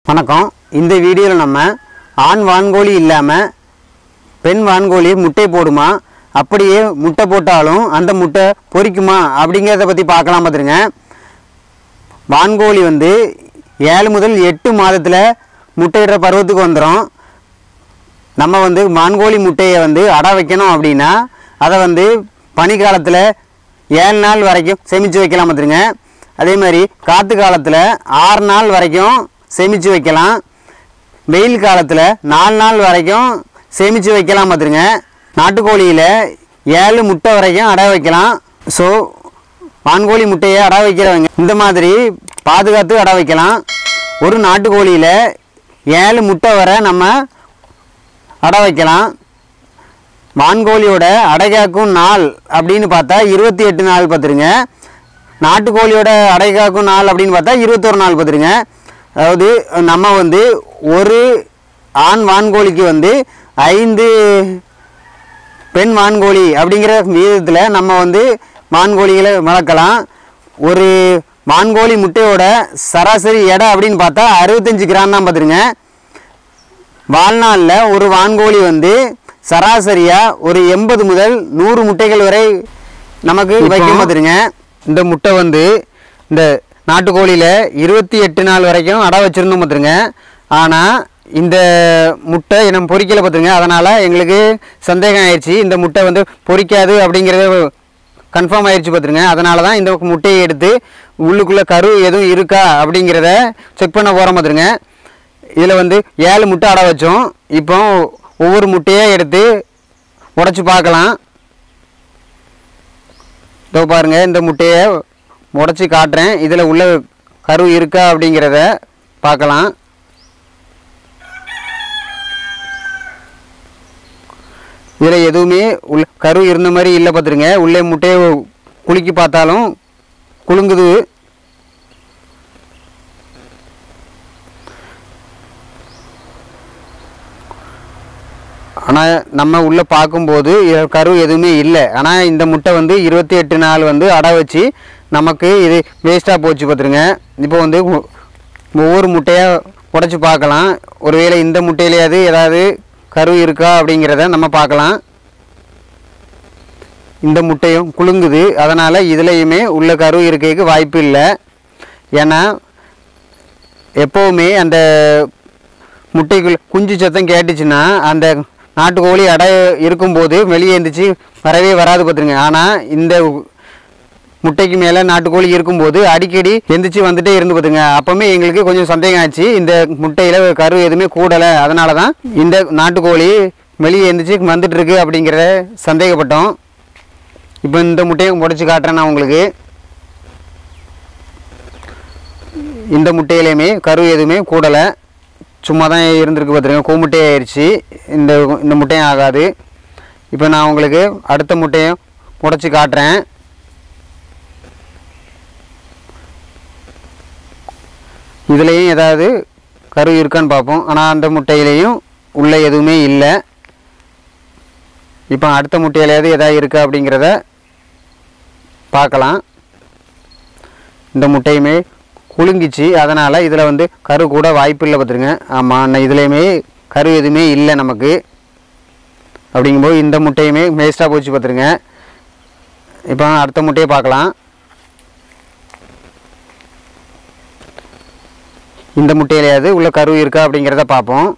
வணக்கம் இந்த வீடியோவில் நம்ம ஆண் வான்கோழி இல்லாமல் பெண் வான்கோழி முட்டை போடுமா அப்படியே முட்டை போட்டாலும் அந்த முட்டை பொரிக்குமா அப்படிங்கிறத பற்றி பார்க்கலாம் பார்த்துருங்க வான்கோழி வந்து ஏழு முதல் எட்டு மாதத்தில் முட்டையிடுற பருவத்துக்கு வந்துடும் நம்ம வந்து வான்கோழி முட்டையை வந்து அடை வைக்கணும் அப்படின்னா அதை வந்து பனிக்காலத்தில் ஏழு நாள் வரைக்கும் சேமித்து வைக்கலாம் பார்த்துருங்க அதே மாதிரி காற்று காலத்தில் ஆறு நாள் வரைக்கும் சேமித்து வைக்கலாம் வெயில் காலத்தில் நாலு நாள் வரைக்கும் சேமித்து வைக்கலாம் பார்த்துருங்க நாட்டுக்கோழியில் ஏழு முட்டை வரைக்கும் அடை வைக்கலாம் ஸோ வான்கோழி முட்டையை அடை வைக்கிறவங்க இந்த மாதிரி பாதுகாத்து அடை வைக்கலாம் ஒரு நாட்டுக்கோழியில் ஏழு முட்டை வரை நம்ம அடை வைக்கலாம் வான்கோழியோட அடைகாக்கும் நாள் அப்படின்னு பார்த்தா இருபத்தி எட்டு நாள் பார்த்துருங்க நாட்டுக்கோழியோட அடைகாக்கும் நாள் அப்படின்னு பார்த்தா இருபத்தொரு நாள் பார்த்துருங்க அதாவது நம்ம வந்து ஒரு ஆண் வான்கோழிக்கு வந்து ஐந்து பெண் வான்கோழி அப்படிங்கிற விகிதத்தில் நம்ம வந்து வான்கோழிகளை வளர்க்கலாம் ஒரு வான்கோழி முட்டையோட சராசரி எடை அப்படின்னு பார்த்தா அறுபத்தஞ்சு கிராம் தான் பார்த்துருங்க வாழ்நாளில் ஒரு வான்கோழி வந்து சராசரியாக ஒரு எண்பது முதல் நூறு முட்டைகள் வரை நமக்கு வைக்க பார்த்துருங்க இந்த முட்டை வந்து இந்த நாட்டுக்கோழியில் இருபத்தி எட்டு நாள் வரைக்கும் அடை வச்சுருந்தோம் பார்த்துருங்க ஆனால் இந்த முட்டை நம்ம பொரிக்கலை பார்த்துருங்க அதனால் எங்களுக்கு சந்தேகம் ஆயிடுச்சு இந்த முட்டை வந்து பொரிக்காது அப்படிங்கிறத கன்ஃபார்ம் ஆயிடுச்சு பார்த்துருங்க அதனால தான் இந்த முட்டையை எடுத்து உள்ளுக்குள்ளே கரு எதுவும் இருக்கா அப்படிங்கிறத செக் பண்ண போகிறோம் பார்த்துருங்க இதில் வந்து ஏழு முட்டை அடை வச்சோம் இப்போ ஒவ்வொரு முட்டையாக எடுத்து உடச்சி பார்க்கலாம் இதோ பாருங்கள் இந்த முட்டையை உடச்சி காட்டுறேன் இதில் உள்ள கரு இருக்கா அப்படிங்கிறத பார்க்கலாம் இதில் எதுவுமே உள்ள கரு இருந்த மாதிரி இல்லை பார்த்துருங்க உள்ளே முட்டையை குலுக்கி பார்த்தாலும் குலுங்குது ஆனால் நம்ம உள்ளே பார்க்கும்போது இதில் கரு எதுவுமே இல்லை ஆனால் இந்த முட்டை வந்து இருபத்தி எட்டு நாள் வந்து அடை வச்சு நமக்கு இது வேஸ்ட்டாக போச்சு பார்த்துருங்க இப்போ வந்து ஒ- ஒவ்வொரு முட்டையாக உடச்சி பார்க்கலாம் ஒருவேளை இந்த முட்டையிலையாவது ஏதாவது கரு இருக்கா அப்படிங்கிறத நம்ம பார்க்கலாம் இந்த முட்டையும் குலுங்குது அதனால் இதுலேயுமே உள்ள கரு இருக்கிறதுக்கு வாய்ப்பு இல்லை ஏன்னா எப்போவுமே அந்த முட்டைக்குள் குஞ்சு சத்தம் கேட்டுச்சுன்னா அந்த நாட்டுக்கோழி அடை இருக்கும்போது வெளியே எழுந்திரிச்சு வரவே வராது பார்த்துருங்க ஆனால் இந்த முட்டைக்கு மேலே நாட்டுக்கோழி இருக்கும்போது அடிக்கடி எந்திரிச்சு வந்துட்டே இருந்து பார்த்துங்க அப்போவுமே எங்களுக்கு கொஞ்சம் சந்தேகம் ஆச்சு இந்த முட்டையில் கரு எதுவுமே கூடலை அதனால தான் இந்த நாட்டுக்கோழி வெளியே எந்திரிச்சு வந்துட்டு இருக்கு அப்படிங்கிறத சந்தேகப்பட்டோம் இப்போ இந்த முட்டையை உடச்சி காட்டுறேன் நான் உங்களுக்கு இந்த முட்டையிலையுமே கரு எதுவுமே கூடலை சும்மா தான் இருந்திருக்கு பார்த்துருங்க கூமுட்டை ஆயிடுச்சு இந்த இந்த முட்டையும் ஆகாது இப்போ நான் உங்களுக்கு அடுத்த முட்டையும் உடச்சி காட்டுறேன் இதுலேயும் ஏதாவது கரு இருக்கான்னு பார்ப்போம் ஆனால் அந்த முட்டையிலையும் உள்ளே எதுவுமே இல்லை இப்போ அடுத்த முட்டையிலையாவது எதாவது இருக்கா அப்படிங்கிறத பார்க்கலாம் இந்த முட்டையுமே குலுங்கிச்சு அதனால் இதில் வந்து கரு கூட வாய்ப்பு இல்லை பார்த்துருங்க ஆமாம் அண்ணா இதுலேயுமே கரு எதுவுமே இல்லை நமக்கு அப்படிங்கும்போது இந்த முட்டையுமே வேஸ்ட்டாக போச்சு பார்த்துருங்க இப்போ அடுத்த முட்டையை பார்க்கலாம் இந்த முட்டையிலையாவது உள்ள கரு இருக்கா அப்படிங்கிறத பார்ப்போம்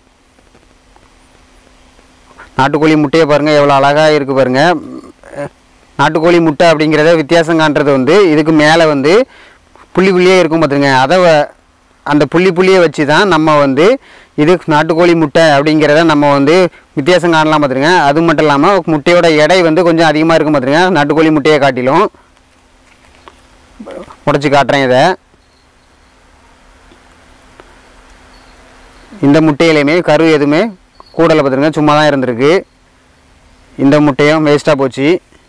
நாட்டுக்கோழி முட்டையை பாருங்கள் எவ்வளோ அழகாக இருக்குது பாருங்கள் நாட்டுக்கோழி முட்டை அப்படிங்கிறத வித்தியாசம் காண்றது வந்து இதுக்கு மேலே வந்து புள்ளி புள்ளியே இருக்கும் பார்த்துருங்க அதை வ- அந்த புள்ளி புள்ளியை வச்சு தான் நம்ம வந்து இது நாட்டுக்கோழி முட்டை அப்படிங்கிறத நம்ம வந்து வித்தியாசம் காணலாம் பார்த்துருங்க அது மட்டும் இல்லாமல் முட்டையோட எடை வந்து கொஞ்சம் அதிகமாக இருக்கும் பார்த்துருங்க நாட்டுக்கோழி முட்டையை காட்டிலும் உடச்சி காட்டுறேன் இதை இந்த முட்டையிலையுமே கரு எதுவுமே கூடலை பார்த்துருங்க சும்மா தான் இருந்திருக்கு இந்த முட்டையும் வேஸ்ட்டாக போச்சு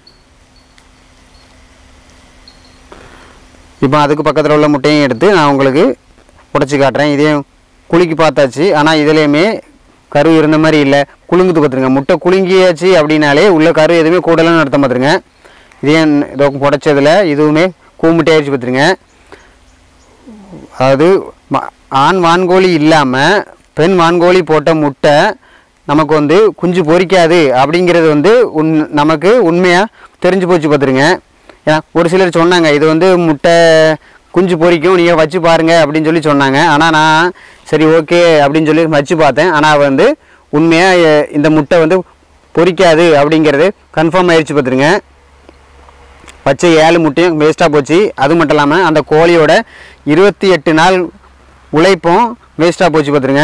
இப்போ அதுக்கு பக்கத்தில் உள்ள முட்டையும் எடுத்து நான் உங்களுக்கு உடச்சி காட்டுறேன் இதையும் குலுக்கி பார்த்தாச்சு ஆனால் இதுலேயுமே கரு இருந்த மாதிரி இல்லை குலுங்குது பார்த்துருங்க முட்டை குலுங்கியாச்சு அப்படின்னாலே உள்ள கரு எதுவுமே கூடலன்னு அர்த்தம் பார்த்துருங்க இதையும் இதோ உடச்சதில் இதுவுமே கூமுட்டையாச்சு பார்த்துருங்க அதாவது ம- ஆண் வான்கோழி இல்லாமல் பெண் வான்கோழி போட்ட முட்டை நமக்கு வந்து குஞ்சு பொரிக்காது அப்படிங்கிறது வந்து உன் நமக்கு உண்மையாக தெரிஞ்சு போச்சு பார்த்துருங்க ஏன்னா ஒரு சிலர் சொன்னாங்க இது வந்து முட்டை குஞ்சு பொரிக்கும் நீங்கள் வச்சு பாருங்க அப்படின்னு சொல்லி சொன்னாங்க ஆனால் நான் சரி ஓகே அப்படின்னு சொல்லி வச்சு பார்த்தேன் ஆனால் வந்து உண்மையாக இந்த முட்டை வந்து பொரிக்காது அப்படிங்கிறது கன்ஃபார்ம் ஆயிடுச்சு பார்த்துருங்க வச்ச ஏழு முட்டையும் வேஸ்ட்டாக போச்சு அது மட்டும் இல்லாமல் அந்த கோழியோட இருபத்தி எட்டு நாள் உழைப்பும் வேஸ்ட்டாக போச்சு பார்த்துருங்க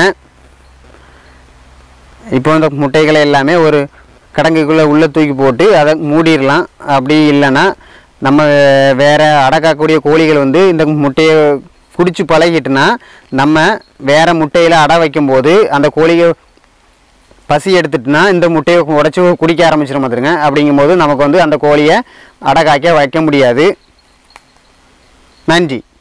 இப்போ இந்த முட்டைகளை எல்லாமே ஒரு கடங்குக்குள்ளே உள்ளே தூக்கி போட்டு அதை மூடிடலாம் அப்படி இல்லைன்னா நம்ம வேற அடக்காக்கூடிய கோழிகள் வந்து இந்த முட்டையை குடிச்சு பழகிட்டுனா நம்ம வேற முட்டையில் அடை வைக்கும்போது அந்த கோழிகள் பசி எடுத்துட்டுனா இந்த முட்டையை உடச்சி குடிக்க ஆரம்பிச்சிடும் பார்த்துருங்க அப்படிங்கும்போது நமக்கு வந்து அந்த கோழியை அடை காய்க்க வைக்க முடியாது நன்றி